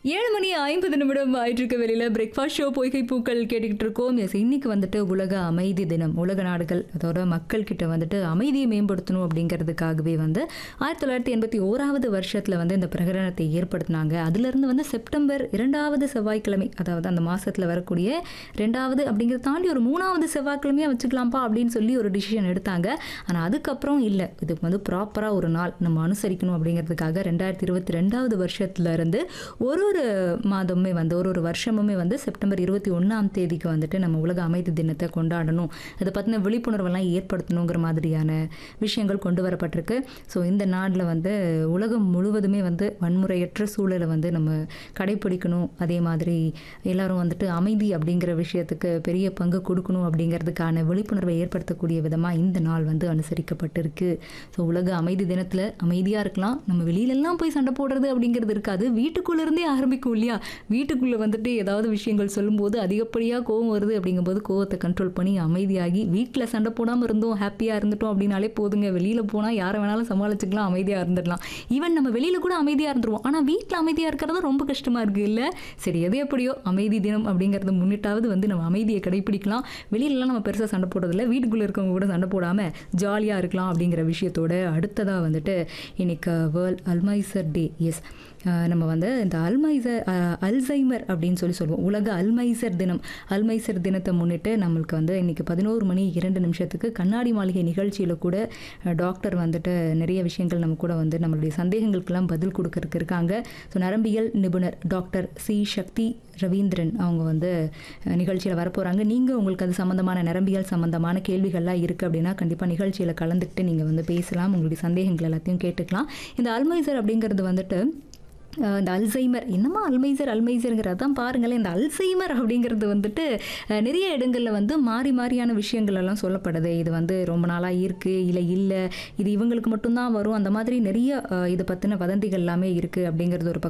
ஏழு மணி ஐம்பது நிமிடம் ஆயிட்டு இருக்க வெளியில பிரேக்ஃபாஸ்ட் ஷோ பொய்கை பூக்கள் கேட்டுக்கிட்டு இருக்கோம் எஸ் இன்னைக்கு வந்துட்டு உலக அமைதி தினம் உலக நாடுகள் அதோட மக்கள் கிட்ட வந்துட்டு அமைதியை மேம்படுத்தணும் அப்படிங்கிறதுக்காகவே வந்து ஆயிரத்தி தொள்ளாயிரத்தி எண்பத்தி ஓராவது வருஷத்துல வந்து இந்த பிரகடனத்தை ஏற்படுத்தினாங்க அதுல இருந்து வந்து செப்டம்பர் இரண்டாவது செவ்வாய்க்கிழமை அதாவது அந்த மாசத்துல வரக்கூடிய ரெண்டாவது அப்படிங்கிறத தாண்டி ஒரு மூணாவது செவ்வாய்க்கிழமையா வச்சுக்கலாம்ப்பா அப்படின்னு சொல்லி ஒரு டிசிஷன் எடுத்தாங்க ஆனா அதுக்கப்புறம் இல்லை இதுக்கு வந்து ப்ராப்பரா ஒரு நாள் நம்ம அனுசரிக்கணும் அப்படிங்கிறதுக்காக ரெண்டாயிரத்தி இருபத்தி ரெண்டாவது வருஷத்துல இருந்து ஒரு ஒரு மாதமுமே வந்து ஒரு ஒரு வருஷமுமே வந்து செப்டம்பர் இருபத்தி ஒன்றாம் தேதிக்கு வந்துட்டு நம்ம உலக அமைதி தினத்தை கொண்டாடணும் அதை பற்றின விழிப்புணர்வெல்லாம் ஏற்படுத்தணுங்கிற மாதிரியான விஷயங்கள் கொண்டு வரப்பட்டிருக்கு ஸோ இந்த நாட்டில் வந்து உலகம் முழுவதுமே வந்து வன்முறையற்ற சூழலை வந்து நம்ம கடைப்பிடிக்கணும் அதே மாதிரி எல்லாரும் வந்துட்டு அமைதி அப்படிங்கிற விஷயத்துக்கு பெரிய பங்கு கொடுக்கணும் அப்படிங்கிறதுக்கான விழிப்புணர்வை ஏற்படுத்தக்கூடிய விதமாக இந்த நாள் வந்து அனுசரிக்கப்பட்டிருக்கு ஸோ உலக அமைதி தினத்தில் அமைதியாக இருக்கலாம் நம்ம வெளியிலெல்லாம் போய் சண்டை போடுறது அப்படிங்கிறது இருக்காது வீட்டுக்குள்ள இருந்தே ஆரம்பிக்கும் இல்லையா வீட்டுக்குள்ளே வந்துட்டு ஏதாவது விஷயங்கள் சொல்லும்போது அதிகப்படியாக கோவம் வருது அப்படிங்கும்போது கோவத்தை கண்ட்ரோல் பண்ணி அமைதியாகி வீட்டில் சண்டை போடாமல் இருந்தோம் ஹாப்பியாக இருந்துட்டோம் அப்படின்னாலே போதுங்க வெளியில் போனால் யாரை வேணாலும் சமாளிச்சுக்கலாம் அமைதியாக இருந்துடலாம் ஈவன் நம்ம வெளியில் கூட அமைதியாக இருந்துருவோம் ஆனால் வீட்டில் அமைதியாக இருக்கிறது ரொம்ப கஷ்டமாக இருக்குது இல்லை சரி எது எப்படியோ அமைதி தினம் அப்படிங்கிறத முன்னிட்டாவது வந்து நம்ம அமைதியை கடைப்பிடிக்கலாம் வெளியிலலாம் நம்ம பெருசாக சண்டை போடுறதில்ல வீட்டுக்குள்ளே இருக்கவங்க கூட சண்டை போடாமல் ஜாலியாக இருக்கலாம் அப்படிங்கிற விஷயத்தோட அடுத்ததாக வந்துட்டு இன்னைக்கு வேர்ல்ட் அல்மைசர் டே எஸ் நம்ம வந்து இந்த அல்மைசர் அல்சைமர் அப்படின்னு சொல்லி சொல்லுவோம் உலக அல்மைசர் தினம் அல்மைசர் தினத்தை முன்னிட்டு நம்மளுக்கு வந்து இன்னைக்கு பதினோரு மணி இரண்டு நிமிஷத்துக்கு கண்ணாடி மாளிகை நிகழ்ச்சியில் கூட அஹ், டாக்டர் வந்துட்டு நிறைய விஷயங்கள் நம்ம கூட வந்து நம்மளுடைய சந்தேகங்களுக்கெல்லாம் பதில் கொடுக்கறதுக்கு இருக்காங்க ஸோ நரம்பியல் நிபுணர் டாக்டர் சி சக்தி ரவீந்திரன் அவங்க வந்து நிகழ்ச்சியில் வரப்போகிறாங்க நீங்கள் உங்களுக்கு அது சம்மந்தமான நரம்பியல் சம்மந்தமான கேள்விகள்லாம் இருக்குது அப்படின்னா கண்டிப்பாக நிகழ்ச்சியில் கலந்துக்கிட்டு நீங்கள் வந்து பேசலாம் உங்களுடைய சந்தேகங்கள் எல்லாத்தையும் கேட்டுக்கலாம் இந்த அல்மைசர் அப்படிங்கிறது வந்துட்டு அஹ் இந்த அல்சைமர் என்னமா அல்மைசர் அல்மைசருங்கிறது தான் பாருங்களேன் இந்த அல்சைமர் அப்படிங்கிறது வந்துட்டு அஹ் நிறைய இடங்களில் வந்து மாறி மாறியான விஷயங்கள் எல்லாம் சொல்லப்படுது இது வந்து ரொம்ப நாளாக இருக்குது இல்லை இல்லை இது இவங்களுக்கு மட்டும்தான் வரும் அந்த மாதிரி நிறைய அஹ் இதை பற்றின வதந்திகள் எல்லாமே இருக்குது அப்படிங்கிறது ஒரு பக்கம்